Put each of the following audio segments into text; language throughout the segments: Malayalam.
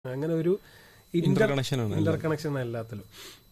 അങ്ങനെ ഒരു Interconnection ആണ് ഇന്റർ കണക്ഷൻ എല്ലാത്തിലും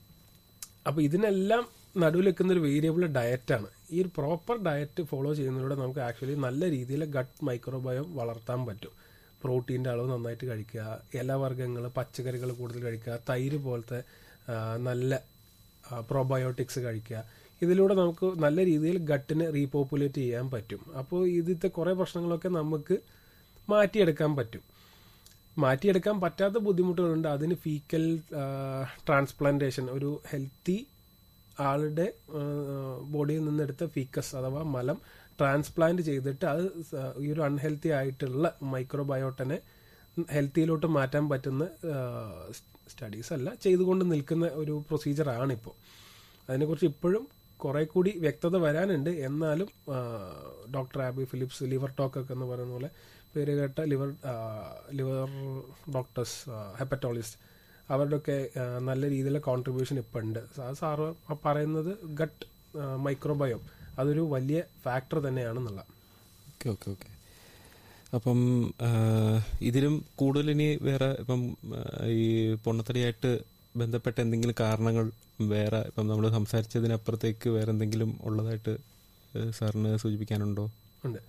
അപ്പൊ ഇതിനെല്ലാം നടുവിൽ വെക്കുന്ന ഒരു വേരിയബിൾ ഡയറ്റാണ് ഈ ഒരു പ്രോപ്പർ ഡയറ്റ് ഫോളോ ചെയ്യുന്നതിലൂടെ നമുക്ക് ആക്ച്വലി നല്ല രീതിയിൽ ഗട്ട് മൈക്രോബയോം വളർത്താൻ പറ്റും പ്രോട്ടീൻ്റെ അളവ് നന്നായിട്ട് കഴിക്കുക ഇലവർഗ്ഗങ്ങൾ പച്ചക്കറികൾ കൂടുതൽ കഴിക്കുക തൈര് പോലത്തെ ആ, നല്ല പ്രോബയോട്ടിക്സ് കഴിക്കുക ഇതിലൂടെ നമുക്ക് നല്ല രീതിയിൽ ഗട്ടിനെ റീപോപ്പുലേറ്റ് ചെയ്യാൻ പറ്റും അപ്പോൾ ഇതിലത്തെ കുറേ പ്രശ്നങ്ങളൊക്കെ നമുക്ക് മാറ്റിയെടുക്കാൻ പറ്റും മാറ്റിയെടുക്കാൻ പറ്റാത്ത ബുദ്ധിമുട്ടുകളുണ്ട് അതിന് ഫീക്കൽ ട്രാൻസ്പ്ലാന്റേഷൻ ഒരു ഹെൽത്തി ആളുടെ ബോഡിയിൽ നിന്നെടുത്ത ഫീക്കസ് അഥവാ മലം ട്രാൻസ്പ്ലാന്റ് ചെയ്തിട്ട് അത് സ- ഈ ഒരു അൺഹെൽത്തി ആയിട്ടുള്ള മൈക്രോബയോട്ടനെ ഹെൽത്തിയിലോട്ട് മാറ്റാൻ പറ്റുന്ന സ്റ്റഡീസ് അല്ല ചെയ്തുകൊണ്ട് നിൽക്കുന്ന ഒരു പ്രൊസീജിയറാണ് ഇപ്പോൾ അതിനെക്കുറിച്ച് ഇപ്പോഴും കുറെ കൂടി വ്യക്തത വരാനുണ്ട് എന്നാലും doctor Abby Philips liver talk ഒക്കെ എന്ന് പറയുന്ന പോലെ പേര് കേട്ട ലിവർ ലിവർ ഡോക്ടേഴ്സ് ഹെപ്പറ്റോളിസ്റ്റ് അവരുടെയൊക്കെ ആ, നല്ല രീതിയിലുള്ള കോൺട്രിബ്യൂഷൻ ഇപ്പം ഉണ്ട് സാ- സാറ് ആ പറയുന്നത് ഗട്ട് മൈക്രോബയോം അതൊരു വലിയ ഫാക്ടർ തന്നെയാണെന്നുള്ള ഓക്കെ ഓക്കെ ഓക്കെ അപ്പം ആ, ഇതിലും കൂടുതൽ ഇനി വേറെ ഇപ്പം ആ, ഈ പൊണ്ണത്തടിയായിട്ട് ബന്ധപ്പെട്ട എന്തെങ്കിലും കാരണങ്ങൾ വേറെ ഇപ്പം നമ്മൾ സംസാരിച്ചതിനപ്പുറത്തേക്ക് വേറെ എന്തെങ്കിലും ഉള്ളതായിട്ട് ഏ, സാറിന് സൂചിപ്പിക്കാനുണ്ടോ ഉണ്ട്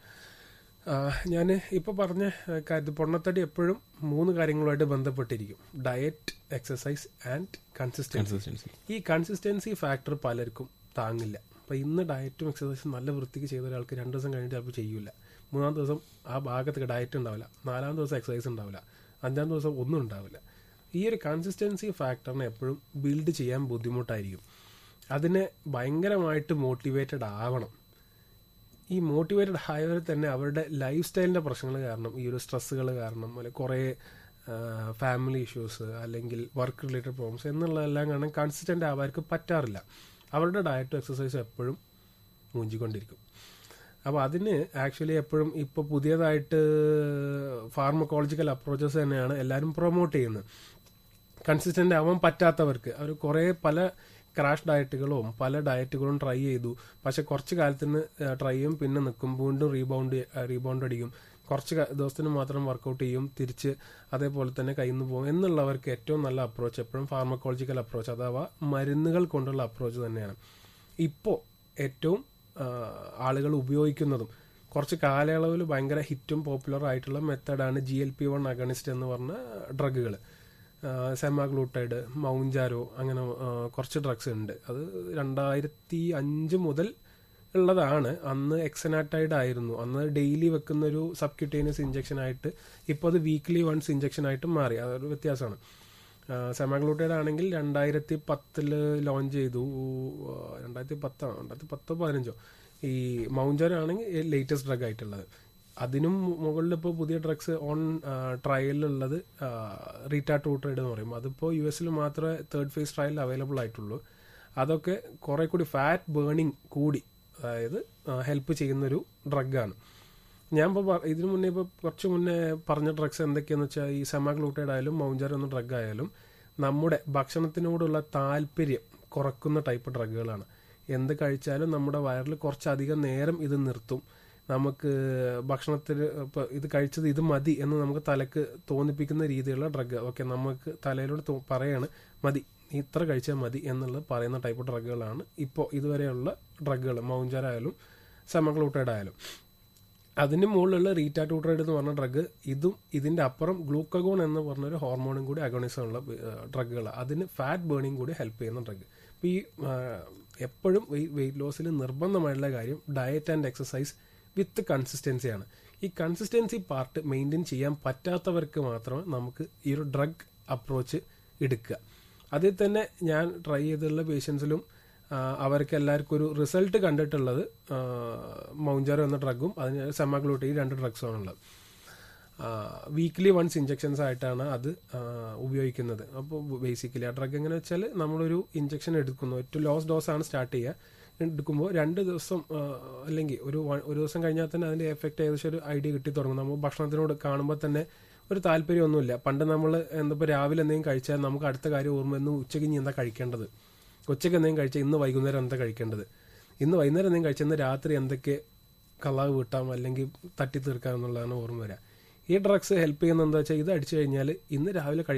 ഞാൻ ഇപ്പോൾ പറഞ്ഞ ആ, കാര്യത്തിൽ പൊണ്ണത്തടി എപ്പോഴും മൂന്ന് കാര്യങ്ങളുമായിട്ട് ബന്ധപ്പെട്ടിരിക്കും diet exercise and consistency consistency ഈ കൺസിസ്റ്റൻസി ഫാക്ടർ പലർക്കും താങ്ങില്ല അപ്പൊ ഇന്ന് ഡയറ്റും എക്സസൈസും നല്ല വൃത്തിക്ക് ചെയ്ത ഒരാൾക്ക് രണ്ട് ദിവസം കഴിഞ്ഞിട്ട് ചിലപ്പോൾ ചെയ്യൂല മൂന്നാം ദിവസം ആ ഭാഗത്തൊക്കെ ഡയറ്റ് ഉണ്ടാവില്ല നാലാം ദിവസം എക്സസൈസ് ഉണ്ടാവില്ല അഞ്ചാം ദിവസം ഒന്നും ഉണ്ടാവില്ല ഈ ഒരു കൺസിസ്റ്റൻസി ഫാക്ടറിനെ എപ്പോഴും ബിൽഡ് ചെയ്യാൻ ബുദ്ധിമുട്ടായിരിക്കും അതിനെ ഭയങ്കരമായിട്ട് മോട്ടിവേറ്റഡ് ആവണം ഈ മോട്ടിവേറ്റഡ് ആയവർ തന്നെ അവരുടെ ലൈഫ് സ്റ്റൈലിന്റെ പ്രശ്നങ്ങൾ കാരണം ഈ ഒരു സ്ട്രെസ്സുകൾ കാരണം അല്ലെങ്കിൽ കുറേ ഫാമിലി ഇഷ്യൂസ് അല്ലെങ്കിൽ വർക്ക് റിലേറ്റഡ് പ്രോബ്ലംസ് എന്നുള്ളതെല്ലാം കാരണം കൺസിസ്റ്റന്റ് ആവാർക്ക് പറ്റാറില്ല അവരുടെ ഡയറ്റും എക്സസൈസും എപ്പോഴും മൂഞ്ചിക്കൊണ്ടിരിക്കും അപ്പോൾ അതിന് ആക്ച്വലി എപ്പോഴും ഇപ്പോൾ പുതിയതായിട്ട് ഫാർമക്കോളജിക്കൽ അപ്രോച്ചസ് തന്നെയാണ് എല്ലാവരും പ്രൊമോട്ട് ചെയ്യുന്നത് കൺസിസ്റ്റന്റ് ആവാൻ പറ്റാത്തവർക്ക് അവർ കുറേ പല ക്രാഷ് ഡയറ്റുകളും പല ഡയറ്റുകളും ട്രൈ ചെയ്തു പക്ഷെ കുറച്ച് കാലത്തിന് ട്രൈ ചെയ്യും പിന്നെ നിൽക്കും വീണ്ടും റീബൗണ്ട് റീബൗണ്ട് അടിക്കും കുറച്ച് ക- ദിവസത്തിന് മാത്രം വർക്കൗട്ട് ചെയ്യും തിരിച്ച് അതേപോലെ തന്നെ കയ്യിൽ നിന്ന് പോകും എന്നുള്ളവർക്ക് ഏറ്റവും നല്ല അപ്രോച്ച് എപ്പോഴും ഫാർമക്കോളജിക്കൽ അപ്രോച്ച് അഥവാ മരുന്നുകൾ കൊണ്ടുള്ള അപ്രോച്ച് തന്നെയാണ് ഇപ്പോൾ ഏറ്റവും ആ, ആളുകൾ ഉപയോഗിക്കുന്നതും കുറച്ച് കാലയളവിൽ ഭയങ്കര ഹിറ്റും പോപ്പുലർ ആയിട്ടുള്ള മെത്തഡാണ് G L P one agonist എന്ന് പറഞ്ഞ ഡ്രഗുകൾ സെമാഗ്ലൂട്ടൈഡ് മൗഞ്ചാരോ അങ്ങനെ ആ, കുറച്ച് ഡ്രഗ്സ് ഉണ്ട് അത് രണ്ടായിരത്തി അഞ്ച് മുതൽ ഉള്ളതാണ് അന്ന് എക്സനാറ്റൈഡ് ആയിരുന്നു അന്ന് ഡെയിലി വെക്കുന്ന ഒരു സബ്ക്യൂട്ടേനിയസ് ഇഞ്ചക്ഷൻ ആയിട്ട് ഇപ്പോൾ അത് വീക്ക്ലി വൺസ് ഇഞ്ചക്ഷൻ ആയിട്ട് മാറി അതൊരു വ്യത്യാസമാണ് സെമാഗ്ലൂട്ടൈഡ് ആണെങ്കിൽ രണ്ടായിരത്തി പത്തില് ലോഞ്ച് ചെയ്തു ആ, രണ്ടായിരത്തി പത്താണോ രണ്ടായിരത്തി പത്തോ പതിനഞ്ചോ ഈ മൗഞ്ചർ ആണെങ്കിൽ ലേറ്റസ്റ്റ് ഡ്രഗ് ആയിട്ടുള്ളത് അതിനും മുകളിൽ ഇപ്പോൾ പുതിയ ഡ്രഗ്സ് ഓൺ ട്രയലിലുള്ളത് റീറ്റാട്രൂട്ടൈഡ് എന്ന് പറയും അതിപ്പോൾ യു എസിൽ മാത്രമേ തേർഡ് ഫേസ് ട്രയൽ അവൈലബിൾ ആയിട്ടുള്ളൂ അതൊക്കെ കുറെ കൂടി ഫാറ്റ് ബേണിംഗ് കൂടി അതായത് ഹെൽപ്പ് ചെയ്യുന്നൊരു ഡ്രഗാണ് ഞാൻ ഇപ്പോൾ ഇതിനു മുന്നേ ഇപ്പോൾ കുറച്ച് മുന്നേ പറഞ്ഞ ഡ്രഗ്സ് എന്തൊക്കെയാന്ന് വെച്ചാൽ ഈ സെമാഗ്ലൂട്ടൈഡ് ആയാലും മൗഞ്ചർ എന്ന ഡ്രഗ് ആയാലും നമ്മുടെ ഭക്ഷണത്തിനോടുള്ള താല്പര്യം കുറക്കുന്ന ടൈപ്പ് ഡ്രഗുകളാണ് എന്ത് കഴിച്ചാലും നമ്മുടെ വയറിൽ കുറച്ചധികം നേരം ഇത് നിർത്തും നമുക്ക് ഭക്ഷണത്തിന് ഇപ്പോൾ ഇത് കഴിച്ചത് ഇത് മതി എന്ന് നമുക്ക് തലക്ക് തോന്നിപ്പിക്കുന്ന രീതിയിലുള്ള ഡ്രഗ് ഓക്കെ നമുക്ക് തലയിലൂടെ തോ- പറയാണ് മതി നീ ഇത്ര കഴിച്ചാൽ മതി എന്നുള്ളത് പറയുന്ന ടൈപ്പ് ഡ്രഗുകളാണ് ഇപ്പോൾ ഇതുവരെയുള്ള ഡ്രഗുകൾ മൗഞ്ചാരായാലും സെമഗ്ലൂട്ടൈഡ് ആയാലും അതിന് മുകളിലുള്ള റീറ്റാറ്റൂട്രൈഡ് എന്ന് പറഞ്ഞ ഡ്രഗ് ഇതും ഇതിന്റെ അപ്പുറം ഗ്ലൂക്കഗോൺ എന്ന് പറഞ്ഞൊരു ഹോർമോണും കൂടി അഗോണിസം ഉള്ള ഡ്രഗുകൾ അതിന് ഫാറ്റ് ബേണിംഗ് കൂടി ഹെൽപ്പ് ചെയ്യുന്ന ഡ്രഗ് ഇപ്പൊ ഈ ആ, എപ്പോഴും വെയിറ്റ് ലോസിൽ നിർബന്ധമായിട്ടുള്ള കാര്യം ഡയറ്റ് ആൻഡ് എക്സസൈസ് വിത്ത് കൺസിസ്റ്റൻസിയാണ് ഈ കൺസിസ്റ്റൻസി പാർട്ട് മെയിൻറ്റെയിൻ ചെയ്യാൻ പറ്റാത്തവർക്ക് മാത്രമേ നമുക്ക് ഈ ഒരു ഡ്രഗ് അപ്രോച്ച് എടുക്കുക അതിൽ തന്നെ ഞാൻ ട്രൈ ചെയ്തിട്ടുള്ള പേഷ്യൻസിലും അവർക്ക് എല്ലാവർക്കും ഒരു റിസൾട്ട് കണ്ടിട്ടുള്ളത് മൗഞ്ചാരോ എന്ന ഡ്രഗും അതിന് സെമാഗ്ലൂട്ടി ഈ രണ്ട് ഡ്രഗ്സും ആണുള്ളത് വീക്ക്ലി വൺസ് ഇഞ്ചക്ഷൻസ് ആയിട്ടാണ് അത് ആ, ഉപയോഗിക്കുന്നത് അപ്പോൾ ബേസിക്കലി ആ ഡ്രഗ് എങ്ങനെ വെച്ചാൽ നമ്മളൊരു ഇഞ്ചക്ഷൻ എടുക്കുന്നു ഏറ്റവും ലോസ് ഡോസ് ആണ് സ്റ്റാർട്ട് ചെയ്യുക എടുക്കുമ്പോൾ രണ്ട് ദിവസം ആ, അല്ലെങ്കിൽ ഒരു വ- ഒരു ദിവസം കഴിഞ്ഞാൽ തന്നെ അതിന്റെ എഫക്റ്റ് ഏകദേശം ഒരു ഐഡിയ കിട്ടി തുടങ്ങും നമ്മൾ ഭക്ഷണത്തിനോട് കാണുമ്പോൾ തന്നെ ഒരു താല്പര്യമൊന്നുമില്ല പണ്ട് നമ്മൾ എന്താ രാവിലെ എന്തെങ്കിലും കഴിച്ചാൽ നമുക്ക് അടുത്ത കാര്യം ഓർമ്മ എന്ന് ഉച്ചയ്ക്ക് ഇനി എന്താ കഴിക്കേണ്ടത് ഉച്ചയ്ക്ക് എന്തെങ്കിലും കഴിച്ചാൽ ഇന്ന് വൈകുന്നേരം എന്താ കഴിക്കേണ്ടത് ഇന്ന് വൈകുന്നേരം എന്തെങ്കിലും കഴിച്ചാൽ ഇന്ന് രാത്രി എന്തൊക്കെ കളാവ് വീട്ടാം അല്ലെങ്കിൽ തട്ടി തീർക്കാം എന്നുള്ളതാണ് ഓർമ്മ വരിക ഈ ഡ്രഗ്സ് ഹെൽപ്പ് ചെയ്യുന്ന എന്താ വെച്ചാൽ ഇത് അടിച്ചു കഴിഞ്ഞാൽ ഇന്ന് രാവിലെ കഴി